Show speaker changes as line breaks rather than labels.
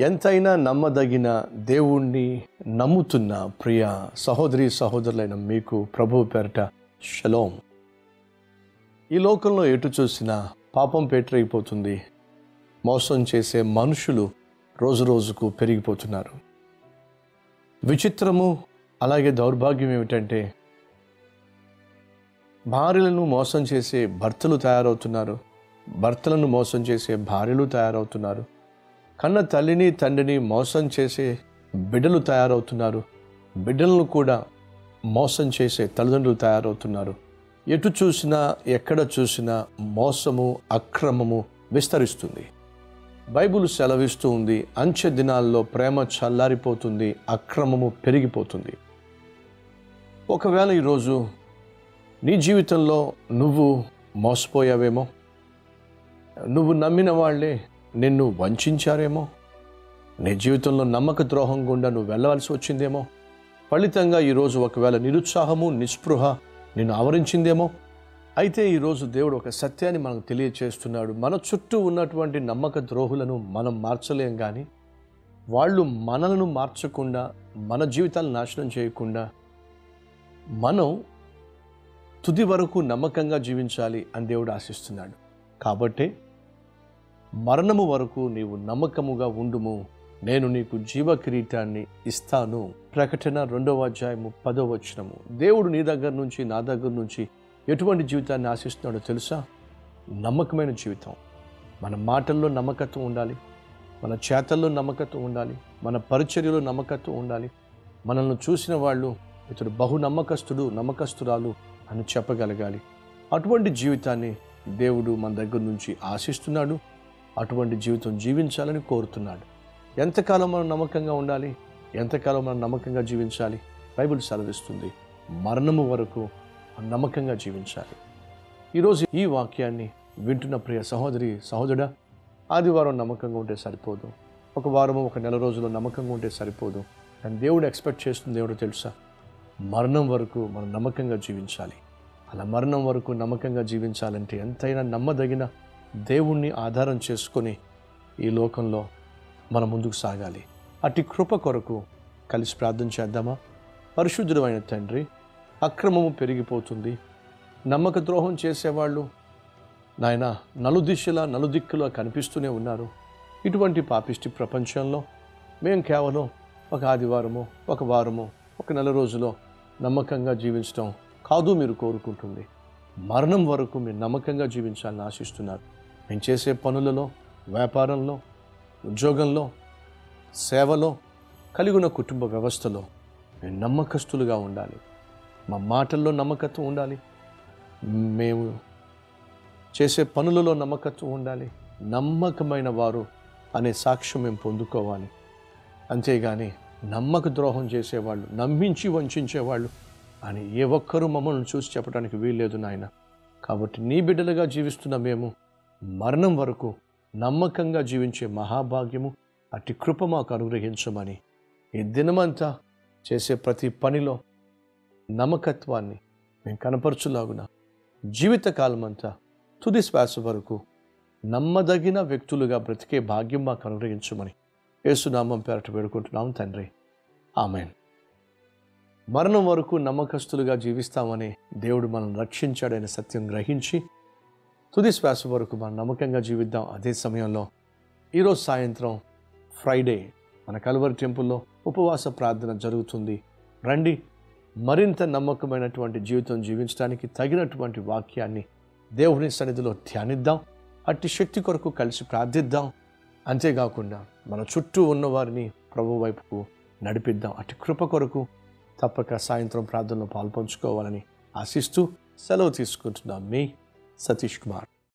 ఎంతైనా నమ్మదగిన దేవుణ్ణి నమ్ముతున్న ప్రియ సహోదరి సహోదరులైన మీకు ప్రభు పేరట షలోం ఈ లోకంలో ఎటు చూసినా పాపం పేటరైపోతుంది మోసం చేసే మనుషులు రోజు రోజుకు పెరిగిపోతున్నారు విచిత్రము అలాగే దౌర్భాగ్యం ఏమిటంటే భార్యలను మోసం చేసే భర్తలు తయారవుతున్నారు భర్తలను మోసం చేసే భార్యలు తయారవుతున్నారు కన్న తల్లిని తండ్రిని మోసం చేసే బిడ్డలు తయారవుతున్నారు బిడ్డలను కూడా మోసం చేసే తల్లిదండ్రులు తయారవుతున్నారు ఎటు చూసినా ఎక్కడ చూసినా మోసము అక్రమము విస్తరిస్తుంది బైబుల్ సెలవిస్తూ ఉంది అంచె దినాల్లో ప్రేమ చల్లారిపోతుంది అక్రమము పెరిగిపోతుంది ఒకవేళ ఈరోజు నీ జీవితంలో నువ్వు మోసపోయావేమో నువ్వు నమ్మిన వాళ్ళే నిన్ను వంచారేమో నీ జీవితంలో నమ్మక ద్రోహం గుండా నువ్వు వెళ్ళవలసి వచ్చిందేమో ఫలితంగా ఈరోజు ఒకవేళ నిరుత్సాహము నిస్పృహ నిన్ను ఆవరించిందేమో అయితే ఈరోజు దేవుడు ఒక సత్యాన్ని మనకు తెలియచేస్తున్నాడు మన చుట్టూ ఉన్నటువంటి నమ్మక ద్రోహులను మనం మార్చలేం కానీ వాళ్ళు మనలను మార్చకుండా మన జీవితాలను నాశనం చేయకుండా మనం తుది వరకు నమ్మకంగా జీవించాలి అని దేవుడు ఆశిస్తున్నాడు కాబట్టి మరణము వరకు నీవు నమ్మకముగా ఉండుము నేను నీకు జీవ కిరీటాన్ని ఇస్తాను ప్రకటన రెండవ అధ్యాయము పదవ వచనము దేవుడు నీ దగ్గర నుంచి నా దగ్గర నుంచి ఎటువంటి జీవితాన్ని ఆశిస్తున్నాడో తెలుసా నమ్మకమైన జీవితం మన మాటల్లో నమ్మకత్వం ఉండాలి మన చేతల్లో నమ్మకత్వం ఉండాలి మన పరిచర్యలో నమ్మకత్వం ఉండాలి మనల్ని చూసిన వాళ్ళు ఇతడు బహు నమ్మకస్తుడు నమ్మకస్తురాలు అని చెప్పగలగాలి అటువంటి జీవితాన్ని దేవుడు మన దగ్గర నుంచి ఆశిస్తున్నాడు అటువంటి జీవితం జీవించాలని కోరుతున్నాడు ఎంతకాలం మనం నమ్మకంగా ఉండాలి ఎంతకాలం మనం నమ్మకంగా జీవించాలి బైబిల్ సెలవిస్తుంది మరణము వరకు నమ్మకంగా జీవించాలి ఈరోజు ఈ వాక్యాన్ని వింటున్న ప్రియ సహోదరి సహోదరుడా ఆదివారం నమ్మకంగా ఉంటే సరిపోదు ఒక వారము ఒక నెల రోజులు నమ్మకంగా ఉంటే సరిపోదు కానీ దేవుడు ఎక్స్పెక్ట్ చేస్తుంది దేవుడు తెలుసా మరణం వరకు మనం నమ్మకంగా జీవించాలి అలా మరణం వరకు నమ్మకంగా జీవించాలంటే ఎంతైనా నమ్మదగిన దేవుణ్ణి ఆధారం చేసుకొని ఈ లోకంలో మనం ముందుకు సాగాలి అట్టి కృప కొరకు కలిసి ప్రార్థన చేద్దామా పరిశుద్ధుడు అయిన తండ్రి అక్రమము పెరిగిపోతుంది నమ్మక ద్రోహం చేసేవాళ్ళు నాయన నలుదిశలా నలుదిక్కులా కనిపిస్తూనే ఉన్నారు ఇటువంటి పాపిష్టి ప్రపంచంలో మేము కేవలం ఒక ఆదివారము ఒక వారము ఒక నెల రోజులో నమ్మకంగా జీవించడం కాదు మీరు కోరుకుంటుంది మరణం వరకు మీరు నమ్మకంగా జీవించాలని ఆశిస్తున్నారు మేము చేసే పనులలో వ్యాపారంలో ఉద్యోగంలో సేవలో కలిగి ఉన్న కుటుంబ వ్యవస్థలో మేము నమ్మకస్తులుగా ఉండాలి మా మాటల్లో నమ్మకత్వం ఉండాలి మేము చేసే పనులలో నమ్మకత్వం ఉండాలి నమ్మకమైన వారు అనే సాక్ష్యం మేము పొందుకోవాలి అంతేగాని నమ్మక ద్రోహం చేసేవాళ్ళు నమ్మించి వంచేవాళ్ళు అని ఏ ఒక్కరూ మమ్మల్ని చూసి చెప్పడానికి వీల్లేదు నాయన కాబట్టి నీ బిడ్డలుగా జీవిస్తున్న మేము మరణం వరకు నమ్మకంగా జీవించే మహాభాగ్యము అట్టి కృప మాకు అనుగ్రహించమని ఈ దినమంతా చేసే ప్రతి పనిలో నమ్మకత్వాన్ని మేము కనపరచులాగున జీవితకాలమంతా తుది శ్వాస వరకు నమ్మదగిన వ్యక్తులుగా బ్రతికే భాగ్యం మాకు అనుగ్రహించమని యేసునామం పేరట వేడుకుంటున్నాం తండ్రి ఆమెన్ మరణం వరకు నమ్మకస్తులుగా జీవిస్తామని దేవుడు మనల్ని రక్షించాడనే సత్యం గ్రహించి తుది శ్వాస వరకు మనం నమ్మకంగా జీవిద్దాం అదే సమయంలో ఈరోజు సాయంత్రం ఫ్రైడే మన కల్వరి టెంపుల్లో ఉపవాస ప్రార్థన జరుగుతుంది రండి మరింత నమ్మకమైనటువంటి జీవితం జీవించడానికి తగినటువంటి వాక్యాన్ని దేవుని సన్నిధిలో ధ్యానిద్దాం అట్టి శక్తి కొరకు కలిసి ప్రార్థిద్దాం అంతేకాకుండా మన చుట్టూ ఉన్న వారిని ప్రభు వైపుకు నడిపిద్దాం అట్టి కృప కొరకు తప్పక సాయంత్రం ప్రార్థనలో పాల్పంచుకోవాలని ఆశిస్తూ సెలవు తీసుకుంటున్నాం మీ సతీష్ కుమార్